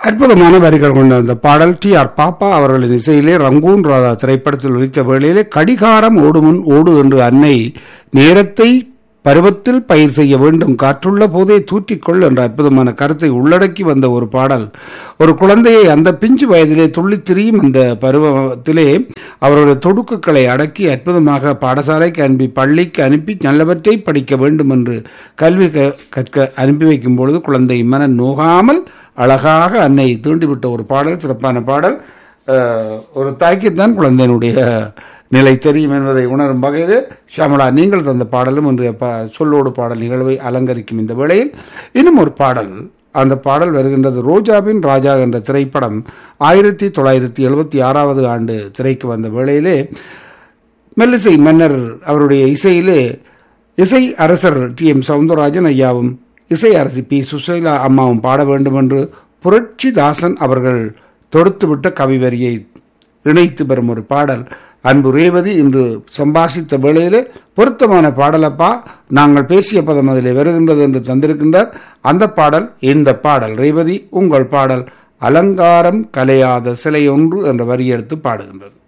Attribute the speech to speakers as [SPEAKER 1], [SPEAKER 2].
[SPEAKER 1] அற்புதமான வரிகள் கொண்ட அந்த பாடல் டி ஆர் பாப்பா அவர்களின் இசையிலே ரங்கூன் ராதா திரைப்படத்தில் ஒலித்த வேளையிலே கடிகாரம் ஓடுமுன் ஓடு என்று அன்னை நேரத்தை பருவத்தில் பயிர் செய்ய வேண்டும் காற்றுள்ள போதே தூற்றிக்கொள் என்ற அற்புதமான கருத்தை உள்ளடக்கி வந்த ஒரு பாடல் ஒரு குழந்தையை அந்த பிஞ்சு வயதிலே துள்ளித் திரியும் அந்த பருவத்திலே அவருடைய தொடுக்குகளை அடக்கி அற்புதமாக பாடசாலைக்கு அனுப்பி பள்ளிக்கு அனுப்பி நல்லவற்றை படிக்க வேண்டும் என்று கல்வி க- கற்க அனுப்பி வைக்கும் பொழுது குழந்தை மன நோகாமல் அழகாக அன்னை தூண்டிவிட்ட ஒரு பாடல் சிறப்பான பாடல் அஹ், ஒரு தாய்க்குத்தான் குழந்தையினுடைய நிலை தெரியும் என்பதை உணரும் வகையில் ஷியாமலா நீங்கள் தந்த பாடலும் இன்றைய ப சொல்லோடு பாடல் நிகழ்வை அலங்கரிக்கும் இந்த வேளையில் இன்னும் ஒரு பாடல் அந்த பாடல் வருகின்றது ரோஜாவின் ராஜா என்ற திரைப்படம் ஆயிரத்தி தொள்ளாயிரத்தி எழுபத்தி ஆறாவது ஆண்டு திரைக்கு வந்த வேளையிலே மெல்லிசை மன்னர் அவருடைய இசையிலே இசை அரசர் டி எம் சவுந்தரராஜன் ஐயாவும் இசை அரசி பி சுசீலா அம்மாவும் பாட வேண்டும் என்று புரட்சிதாசன் அவர்கள் தொடுத்துவிட்ட கவிவரியை இணைத்து பெறும் ஒரு பாடல் அன்பு ரேவதி இன்று சம்பாஷித்த வேளையிலே பொருத்தமான பாடலப்பா நாங்கள் பேசிய பதம் அதிலே வருகின்றது என்று தந்திருக்கின்றார் அந்த பாடல் இந்த பாடல் ரேவதி உங்கள் பாடல் அலங்காரம் கலையாத சிலை ஒன்று என்ற வரி எடுத்து பாடுகின்றது